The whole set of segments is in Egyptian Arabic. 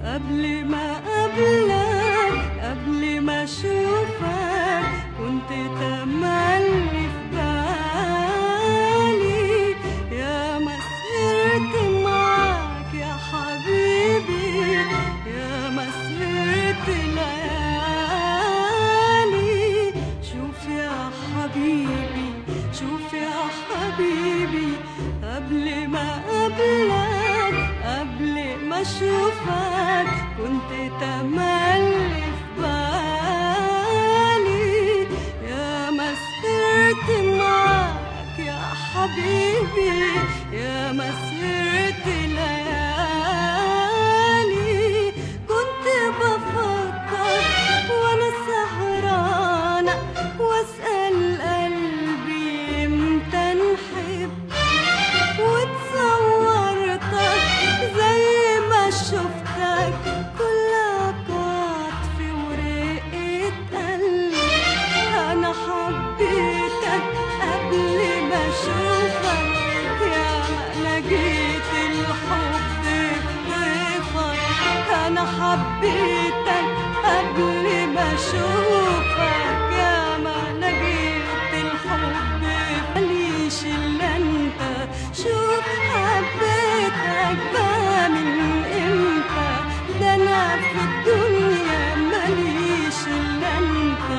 قبل ما قبلك قبل ما اشوفك كنت تملي في بالي يا ما سهرت معاك يا حبيبي يا ما سهرت ليالي شوف يا حبيبي شوف يا حبيبي قبل ما قبلك قبل ما اشوفك كنت تملي في بالي يا ما سهرت معاك يا حبيبي يا ما سهرت ليالي كنت بفكر وانا سهرانة واسأل قلبي امتى نحب وتصورتك زي ما شفتك كلها عطف ورقة قلبي أنا حبيتك قبل ما أشوفك يا ما لقيت الحب في ضيفك أنا حبيتك قبل ما أشوفك يا ما لقيت الحب ماليش إلا أنت شوف حبيتك بقى من إمتى ده أنا في الدنيا ماليش إلا أنت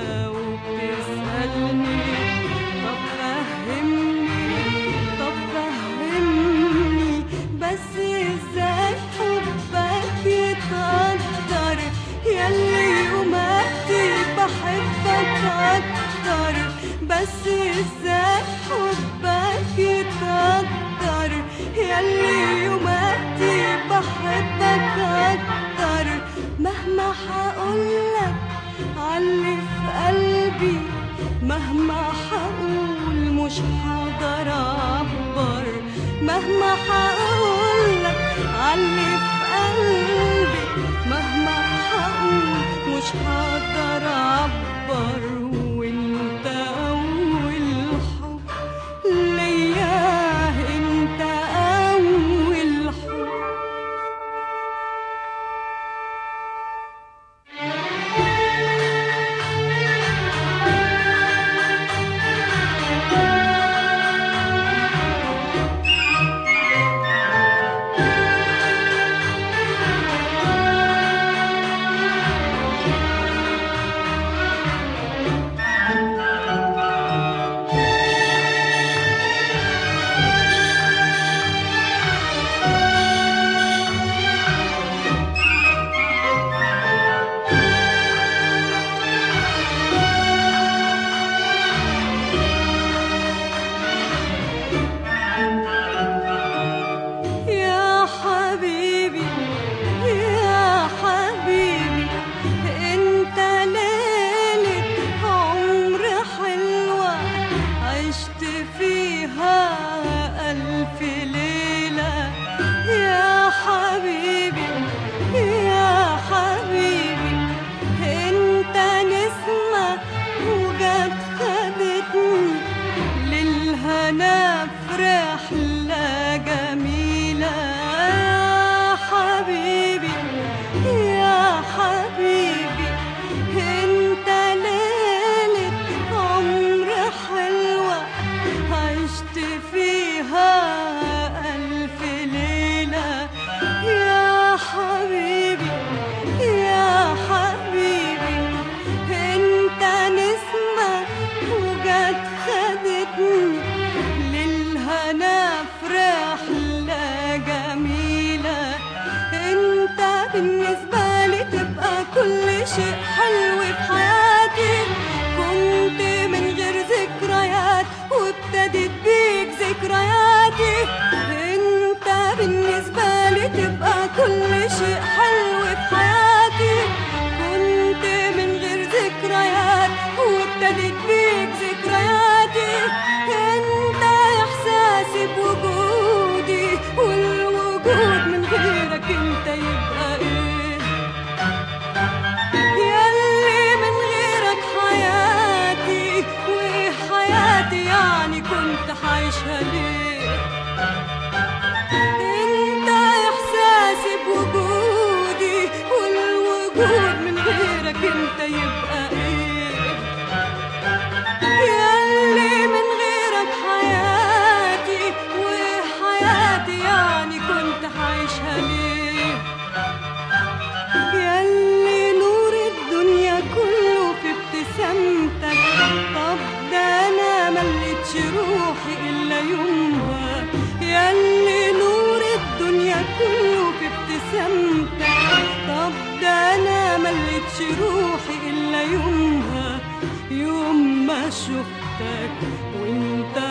وبتسألني طب فهمني طب فهمني بس ازاي حبك يتقدر ياللي يوماتي بحبك اكتر بس ازاي حبك يتقدر ياللي يوماتي بحبك اكتر مهما هقولك علي في قلبي مهما هقول مش هقدر اعبر مهما هقولك علي في قلبي مهما هقول مش هقدر اعبر وانت اول حب ليا انت اول حب يا حبيبي يا حبيبي انت ليلة عمر حلوة عشت فيها ألف ليلة يا حبيبي يا حبيبي انت نسمة وجت خدتني للهنا في رحلة جميلة يا حبيبي يا حبيبي انت ليلة عمر حلوة عشت فيها ألف ليلة يا حبيبي يا حبيبي انت نسمة وجت خدتني للهنا في رحلة جميلة انت بالنسبة لي تبقى كل شيء حلو في حياتي كنت من غير ذكريات وابتدت بيك ذكرياتي انت بالنسبة لي تبقى كل شيء حلو في حياتي كنت من غير ذكريات وابتدت بيك ذكرياتي انت احساسي بوجودي والوجود من غيرك انت يبقى ايه ياللي من غيرك حياتي وايه حياتي يعني كنت عايشها ليه انت احساسي بوجودي حياتي يعني كنت حعيشها ليه ياللي نور الدنيا كله في ابتسامتك طب ده انا مليتش روحي الا يومها ياللي نور الدنيا كله في ابتسامتك طب ده انا مليتش روحي الا يومها يوم ما شفتك وانت